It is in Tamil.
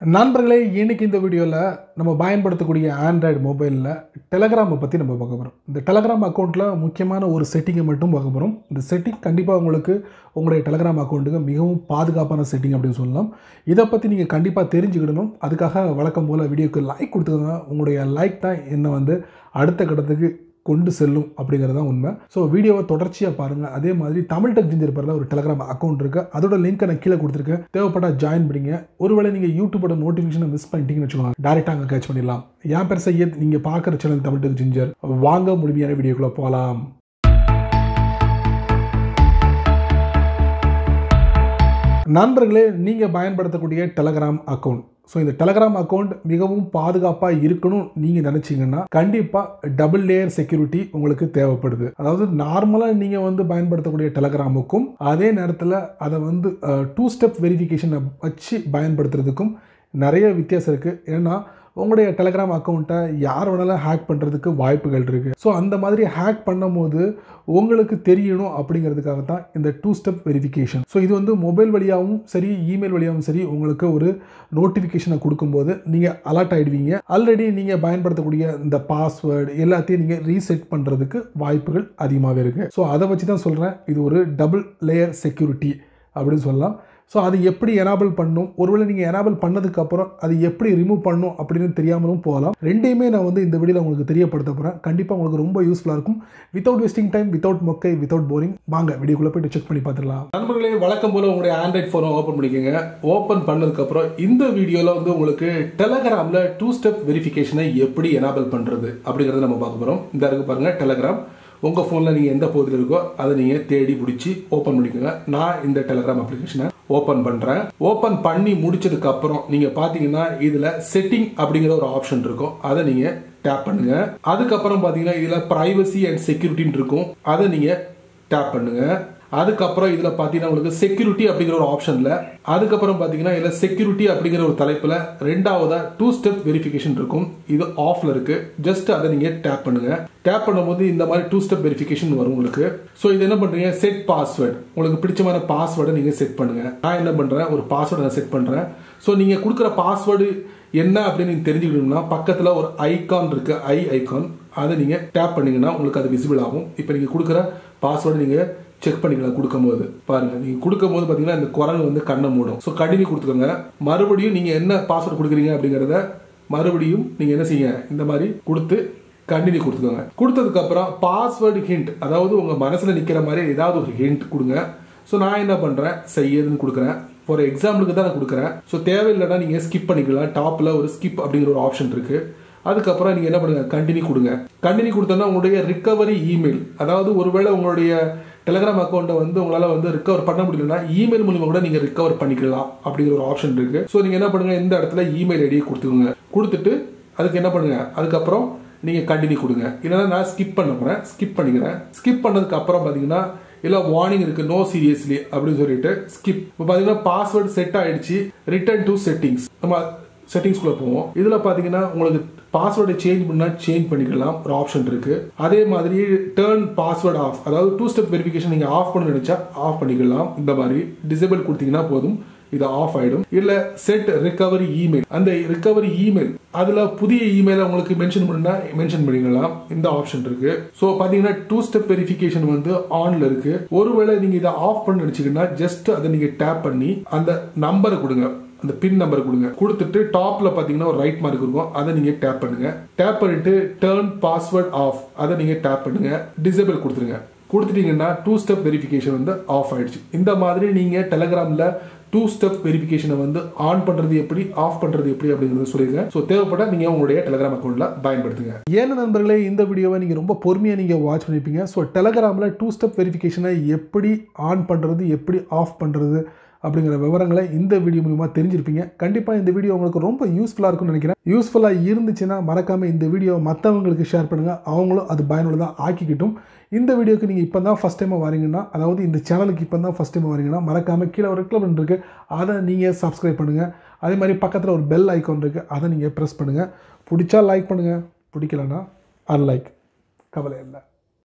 நண்பர்களே இன்னைக்கு இந்த வீடியோவில் நம்ம பயன்படுத்தக்கூடிய ஆண்ட்ராய்டு மொபைலில் டெலகிராமை பற்றி நம்ம பார்க்க போகிறோம் இந்த டெலகிராம் அக்கௌண்ட்டில் முக்கியமான ஒரு செட்டிங்கை மட்டும் பார்க்க போகிறோம் இந்த செட்டிங் கண்டிப்பாக உங்களுக்கு உங்களுடைய டெலகிராம் அக்கௌண்ட்டுக்கு மிகவும் பாதுகாப்பான செட்டிங் அப்படின்னு சொல்லலாம் இதை பற்றி நீங்கள் கண்டிப்பாக தெரிஞ்சுக்கிடணும் அதுக்காக வழக்கம் போல் வீடியோக்கு லைக் கொடுத்துக்கோங்க உங்களுடைய லைக் தான் என்னை வந்து அடுத்த கட்டத்துக்கு கொண்டு செல்லும் அப்படிங்கிறது தான் உண்மை ஸோ வீடியோவை தொடர்ச்சியாக பாருங்கள் அதே மாதிரி தமிழ் டெக் ஜிஞ்சர் பேரில் ஒரு டெலகிராம் அக்கௌண்ட் இருக்குது அதோட லிங்க்கை நான் கீழே கொடுத்துருக்கேன் தேவைப்பட்டா ஜாயின் பண்ணிங்க ஒருவேளை நீங்கள் யூடியூபோட நோட்டிஃபிகேஷனை மிஸ் பண்ணிட்டீங்கன்னு வச்சுக்கோங்க டேரெக்டாக அங்கே கேட்ச் பண்ணிடலாம் என் பேர் சையத் நீங்கள் பார்க்குற சேனல் தமிழ் டெக் ஜிஞ்சர் வாங்க முழுமையான வீடியோக்குள்ளே போகலாம் நண்பர்களே நீங்கள் பயன்படுத்தக்கூடிய டெலகிராம் அக்கௌண்ட் ஸோ இந்த டெலகிராம் அக்கௌண்ட் மிகவும் பாதுகாப்பாக இருக்கணும் நீங்கள் நினச்சிங்கன்னா கண்டிப்பாக டபுள் லேயர் செக்யூரிட்டி உங்களுக்கு தேவைப்படுது அதாவது நார்மலாக நீங்கள் வந்து பயன்படுத்தக்கூடிய டெலகிராமுக்கும் அதே நேரத்தில் அதை வந்து டூ ஸ்டெப் வெரிஃபிகேஷனை வச்சு பயன்படுத்துறதுக்கும் நிறைய வித்தியாசம் இருக்குது ஏன்னா உங்களுடைய டெலகிராம் அக்கௌண்ட்டை யார் வேணாலும் ஹேக் பண்ணுறதுக்கு வாய்ப்புகள் இருக்குது ஸோ அந்த மாதிரி ஹேக் பண்ணும்போது உங்களுக்கு தெரியணும் அப்படிங்கிறதுக்காக தான் இந்த டூ ஸ்டெப் வெரிஃபிகேஷன் ஸோ இது வந்து மொபைல் வழியாகவும் சரி இமெயில் வழியாகவும் சரி உங்களுக்கு ஒரு நோட்டிஃபிகேஷனை கொடுக்கும்போது நீங்கள் அலர்ட் ஆகிடுவீங்க ஆல்ரெடி நீங்கள் பயன்படுத்தக்கூடிய இந்த பாஸ்வேர்டு எல்லாத்தையும் நீங்கள் ரீசெட் பண்ணுறதுக்கு வாய்ப்புகள் அதிகமாகவே இருக்குது ஸோ அதை வச்சு தான் சொல்கிறேன் இது ஒரு டபுள் லேயர் செக்யூரிட்டி அப்படின்னு சொல்லலாம் ஸோ அது எப்படி எனாபிள் பண்ணும் ஒருவேளை நீங்கள் எனாபிள் பண்ணதுக்கப்புறம் அது எப்படி ரிமூவ் பண்ணும் அப்படின்னு தெரியாமலும் போகலாம் ரெண்டையுமே நான் வந்து இந்த வீடியோவில் உங்களுக்கு தெரியப்படுத்த போகிறேன் கண்டிப்பாக உங்களுக்கு ரொம்ப யூஸ்ஃபுல்லாக இருக்கும் வித்தவுட் வேஸ்டிங் டைம் வித்தவுட் மொக்கை வித்தவுட் போரிங் வாங்க வீடியோக்குள்ளே போயிட்டு செக் பண்ணி பார்த்துடலாம் நண்பர்களே வழக்கம் போல் உங்களுடைய ஆண்ட்ராய்ட் ஃபோனை ஓப்பன் பண்ணிக்கோங்க ஓப்பன் பண்ணதுக்கப்புறம் இந்த வீடியோவில் வந்து உங்களுக்கு டெலகிராமில் டூ ஸ்டெப் வெரிஃபிகேஷனை எப்படி எனாபிள் பண்ணுறது அப்படிங்கிறத நம்ம பார்க்க போகிறோம் இந்த இருக்கு பாருங்கள் டெலகிராம் உங்கள் ஃபோனில் நீங்கள் எந்த பகுதியில் இருக்கோ அதை நீங்கள் தேடி பிடிச்சி ஓப்பன் பண்ணிக்கோங்க நான் இந்த டெலகிராம் அப்ளிகேஷனை ஓப்பன் பண்ணுறேன் ஓப்பன் பண்ணி முடிச்சதுக்கு அப்புறம் நீங்கள் பார்த்தீங்கன்னா இதில் செட்டிங் அப்படிங்கிற ஒரு ஆப்ஷன் இருக்கும் அதை நீங்கள் டேப் பண்ணுங்க அதுக்கப்புறம் பார்த்தீங்கன்னா இதில் ப்ரைவசி அண்ட் செக்யூரிட்டின்னு இருக்கும் அதை நீங்கள் டேப் பண்ணுங்க அதுக்கப்புறம் இதில் பார்த்தீங்கன்னா உங்களுக்கு செக்யூரிட்டி அப்படிங்கிற ஒரு ஆப்ஷனில் அதுக்கப்புறம் பார்த்தீங்கன்னா இதில் செக்யூரிட்டி அப்படிங்கிற ஒரு தலைப்பில் ரெண்டாவதா டூ ஸ்டெப் வெரிஃபிகேஷன் இருக்கும் இது ஆஃப்ல இருக்கு ஜஸ்ட் அதை நீங்கள் டேப் பண்ணுங்க டேப் பண்ணும்போது இந்த மாதிரி டூ ஸ்டெப் வெரிஃபிகேஷன் வரும் உங்களுக்கு ஸோ இது என்ன பண்ணுறீங்க செட் பாஸ்வேர்டு உங்களுக்கு பிடிச்சமான பாஸ்வேர்டை நீங்கள் செட் பண்ணுங்க நான் என்ன பண்ணுறேன் ஒரு பாஸ்வேர்டை நான் செட் பண்ணுறேன் ஸோ நீங்கள் கொடுக்குற பாஸ்வேர்டு என்ன அப்படின்னு நீங்கள் தெரிஞ்சுக்கணும்னா பக்கத்தில் ஒரு ஐகான் இருக்கு ஐ ஐகான் அதை நீங்கள் டேப் பண்ணீங்கன்னா உங்களுக்கு அது விசிபிள் ஆகும் இப்போ நீங்கள் கொடுக்குற பாஸ்வேர்டு நீங்கள் செக் பண்ணிக்கலாம் கொடுக்கும்போது பாருங்க நீங்க கொடுக்கும்போது பாத்தீங்கன்னா இந்த குரங்கு வந்து கண்ணை மூடும் ஸோ கண்டினியூ கொடுத்துக்கோங்க மறுபடியும் நீங்க என்ன பாஸ்வேர்டு கொடுக்குறீங்க அப்படிங்கிறத மறுபடியும் நீங்க என்ன செய்யுங்க இந்த மாதிரி கொடுத்து கண்டினியூ கொடுத்துக்கோங்க கொடுத்ததுக்கு அப்புறம் பாஸ்வேர்டு ஹிண்ட் அதாவது உங்க மனசுல நிக்கிற மாதிரி ஏதாவது ஒரு ஹிண்ட் கொடுங்க ஸோ நான் என்ன பண்றேன் செய்யதுன்னு கொடுக்குறேன் ஃபார் எக்ஸாம்பிளுக்கு தான் நான் கொடுக்குறேன் ஸோ தேவையில்லைன்னா நீங்க ஸ்கிப் பண்ணிக்கலாம் டாப்ல ஒரு ஸ்கிப் அப்படிங்கிற ஒரு ஆப்ஷன் இருக்கு அதுக்கப்புறம் நீங்க என்ன பண்ணுங்க கண்டினியூ கொடுங்க கண்டினியூ கொடுத்தோன்னா உங்களுடைய ரிகவரி இமெயில் அதாவது ஒருவேளை உங்களுடைய டெலிகிராம் அக்கௌண்ட்டை வந்து உங்களால் வந்து ரிகவர் பண்ண முடியலன்னா இமெயில் மூலியமாக கூட நீங்கள் ரிகவர் பண்ணிக்கலாம் அப்படிங்கிற ஒரு ஆப்ஷன் இருக்கு ஸோ நீங்கள் என்ன பண்ணுங்க இந்த இடத்துல இமெயில் ஐடியை கொடுத்துக்கோங்க கொடுத்துட்டு அதுக்கு என்ன பண்ணுங்க அதுக்கப்புறம் நீங்கள் கண்டினியூ கொடுங்க இல்லைன்னா நான் ஸ்கிப் பண்ண போகிறேன் ஸ்கிப் பண்ணிக்கிறேன் ஸ்கிப் பண்ணதுக்கு அப்புறம் பார்த்தீங்கன்னா இல்லை வார்னிங் இருக்கு நோ சீரியஸ்லி அப்படின்னு சொல்லிட்டு ஸ்கிப் இப்போ பார்த்தீங்கன்னா பாஸ்வேர்டு செட் ஆயிடுச்சு ரிட்டர்ன் டு செட்டிங்ஸ் நம்ம செட்டிங்ஸ்குள்ளே போவோம் இதில் பார்த்தீங்கன்னா உங்களுக்கு பாஸ்வேர்டை சேஞ்ச் பண்ணா சேஞ்ச் பண்ணிக்கலாம் ஒரு ஆப்ஷன் இருக்கு அதே மாதிரி டேர்ன் பாஸ்வேர்ட் ஆஃப் அதாவது டூ ஸ்டெப் வெரிஃபிகேஷன் நீங்கள் ஆஃப் பண்ண நினைச்சா ஆஃப் பண்ணிக்கலாம் இந்த மாதிரி டிசேபிள் கொடுத்தீங்கன்னா போதும் இது ஆஃப் ஆயிடும் இல்ல செட் ரிகவரி இமெயில் அந்த ரிகவரி இமெயில் அதுல புதிய இமெயில் உங்களுக்கு மென்ஷன் பண்ணா மென்ஷன் பண்ணிக்கலாம் இந்த ஆப்ஷன் இருக்கு ஸோ பாத்தீங்கன்னா டூ ஸ்டெப் வெரிஃபிகேஷன் வந்து ஆன்ல இருக்கு ஒருவேளை நீங்க இதை ஆஃப் பண்ண நினைச்சீங்கன்னா ஜஸ்ட் அதை நீங்க டேப் பண்ணி அந்த நம்பரை கொடுங்க அந்த பின் நம்பர் கொடுங்க கொடுத்துட்டு டாப்ல பாத்தீங்கன்னா ஒரு ரைட் மார்க் இருக்கும் அதை நீங்க டேப் பண்ணுங்க டேப் பண்ணிட்டு டேர்ன் பாஸ்வேர்ட் ஆஃப் அதை நீங்க டேப் பண்ணுங்க டிசேபிள் கொடுத்துருங்க கொடுத்துட்டீங்கன்னா டூ ஸ்டெப் வெரிஃபிகேஷன் வந்து ஆஃப் ஆயிடுச்சு இந்த மாதிரி நீங்க டெலகிராம்ல டூ ஸ்டெப் வெரிஃபிகேஷனை வந்து ஆன் பண்றது எப்படி ஆஃப் பண்றது எப்படி அப்படிங்கறத சொல்லிருக்கேன் ஸோ தேவைப்பட்ட நீங்க உங்களுடைய டெலகிராம் அக்கௌண்ட்ல பயன்படுத்துங்க ஏன்னா நண்பர்களே இந்த வீடியோவை நீங்க ரொம்ப பொறுமையா நீங்க வாட்ச் பண்ணிருப்பீங்க ஸோ டெலகிராம்ல டூ ஸ்டெப் வெரிஃபிகேஷனை எப்படி ஆன் பண்றது எப்படி ஆஃப் பண்றது அப்படிங்கிற விவரங்களை இந்த வீடியோ மூலிமா தெரிஞ்சிருப்பீங்க கண்டிப்பாக இந்த வீடியோ உங்களுக்கு ரொம்ப யூஸ்ஃபுல்லாக இருக்கும்னு நினைக்கிறேன் யூஸ்ஃபுல்லாக இருந்துச்சுன்னா மறக்காமல் இந்த வீடியோ மற்றவங்களுக்கு ஷேர் பண்ணுங்கள் அவங்களும் அது பயனுள்ளதாக ஆக்கிக்கிட்டும் இந்த வீடியோக்கு நீங்கள் இப்போ தான் ஃபஸ்ட் டைமாக வரீங்கன்னா அதாவது இந்த சேனலுக்கு இப்போ தான் ஃபஸ்ட் டைம் வரீங்கன்னா மறக்காமல் கீழே ஒரு ரெக்லமெண்ட் இருக்குது அதை நீங்கள் சப்ஸ்கிரைப் பண்ணுங்கள் அதே மாதிரி பக்கத்தில் ஒரு பெல் ஐக்கான் இருக்குது அதை நீங்கள் ப்ரெஸ் பண்ணுங்கள் பிடிச்சா லைக் பண்ணுங்கள் பிடிக்கலன்னா அன்லைக் கவலை இல்லை